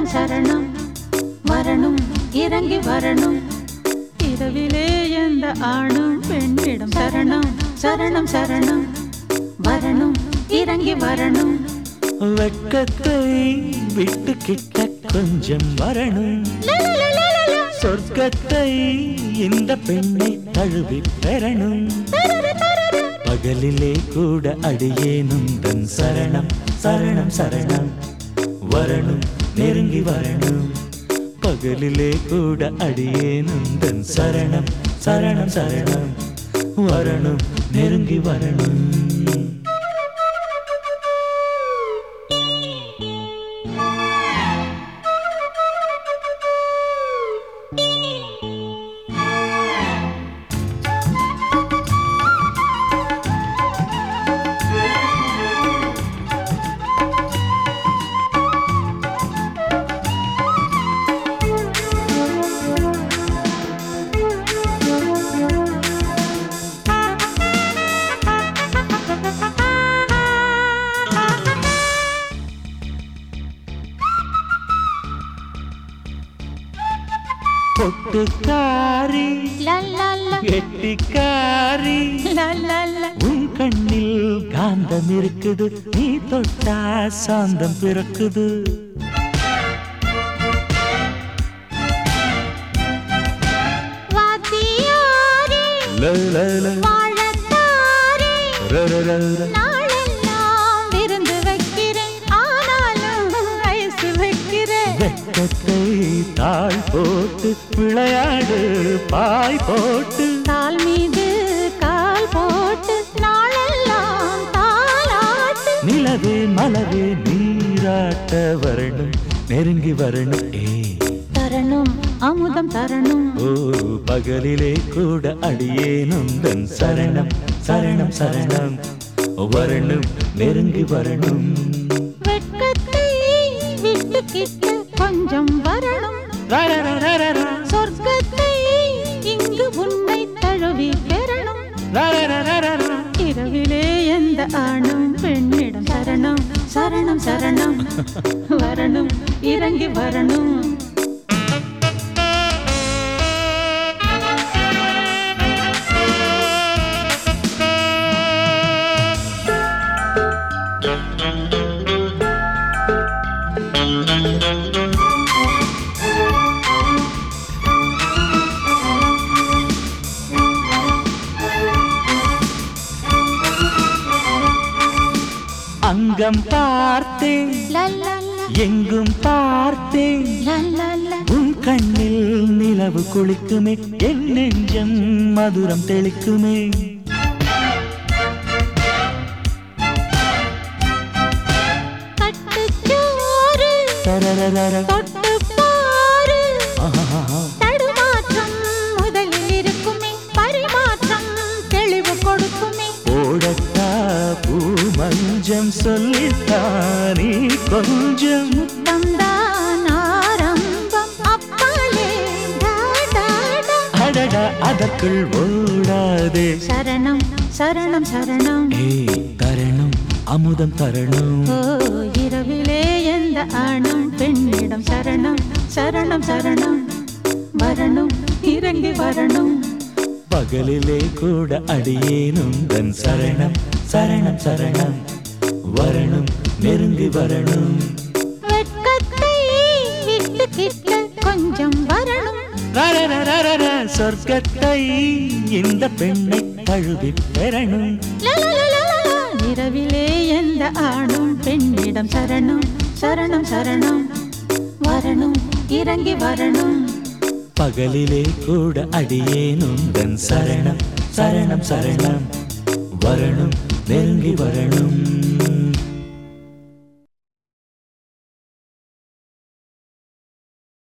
சரணம் வரணும் இறங்கி வரணும் இரவிலே எந்த ஆணும் பெண்ணிடம் சரணம் சரணம் சரணம் வரணும் இறங்கி வரணும் வெட்கத்தை விட்டு கிட்ட கொஞ்சம் வரணும் சொர்க்கத்தை இந்த பெண்ணை தழுவி பெறணும் பகலிலே கூட அடியேனும் தன் சரணம் சரணம் சரணம் வரணும் நெருங்கி வரணும் பகலிலே கூட அடியேனும் தன் சரணம் சரணம் சரணம் வரணும் நெருங்கி வரணும் பொட்டுக்காரி கெட்டிக்காரி உன் கண்ணில் காந்தம் இருக்குது நீ தொட்டா சாந்தம் பிறக்குது வாத்தியாரே ல, ல, ல, வாழத்தாரே ர, ர, ர, ர. நாளெல்லாம் விருந்து வைக்கிறேன் ஆனாலும் வயசு வைக்கிறேன் வெட்கத்தை தாழ் போட்டு விளையாடு பாய் போட்டு கால் மீது கால் போட்டு நாளெல்லாம் தாளாட்டு நிலவே மலவே நீராட்ட வரணும் நெருங்கி வரணும் ஏ தரணும் அமுதம் தரணும் ஓ பகலிலே கூட அடியேனும் தன் சரணம் சரணம் சரணம் வரணும் நெருங்கி வரணும் வெட்கத்தை விட்டு கிட்ட கொஞ்சம் வரணும் ர, ர, ர, ர, ர, ர. சொர்க்கத்தை இங்கு உன்னை தழுவி பெறணும் ர, ர, ர, ர, ர, ர. இரவிலே எந்த ஆணும் பெண்ணிடம் சரணம் சரணம் சரணம் வரணும் இறங்கி வரணும் அங்கம் பார்த்தேன் லல்லல்ல, எங்கும் பார்த்தேன் லல்லல்ல, உன் கண்ணில் நிலவு குளிக்குமே என் நெஞ்சம் மதுரம் தெளிக்குமே கட்டுச்சோறு, தரரரர. தொட்டுப் பாரு. ஆஹாஹா. தடுமாற்றம் முதலில் இருக்குமே பரிமாற்றம் தெளிவு கொடுக்குமே ஓடத்தா பூ மஞ்சம் சொல்லித்தானே கொஞ்சம் தந்தான் ஆரம்பம் அப்பாலே டா, டா, டா. அடடா அதற்குள் ஓடாதே சரணம் சரணம் சரணம் ஏய் தரணும் அமுதம் தரணும் ஓ இரவிலே எந்த ஆணும் பெண்ணிடம் சரணம் சரணம் சரணம் வரணும் இறங்கி வரணும் பகலிலே கூட அடியேனும் தன் சரணம் சரணம் சரணம் வரணும் நெருங்கி வரணும் வெட்கத்தை விட்டு கிட்ட கொஞ்சம் வரணும் ரரரரரர, சொர்க்கத்தை இந்த பெண்ணை தழுவி பெறணும் லலலலலலா. இரவிலே எந்த ஆணும் பெண்ணிடம் சரணம் சரணம் சரணம் வரணும் இறங்கி வரணும் பகலிலே கூட அடியேனும் தன் சரணம் சரணம் சரணம் வரணும் நெருங்கி வரணும்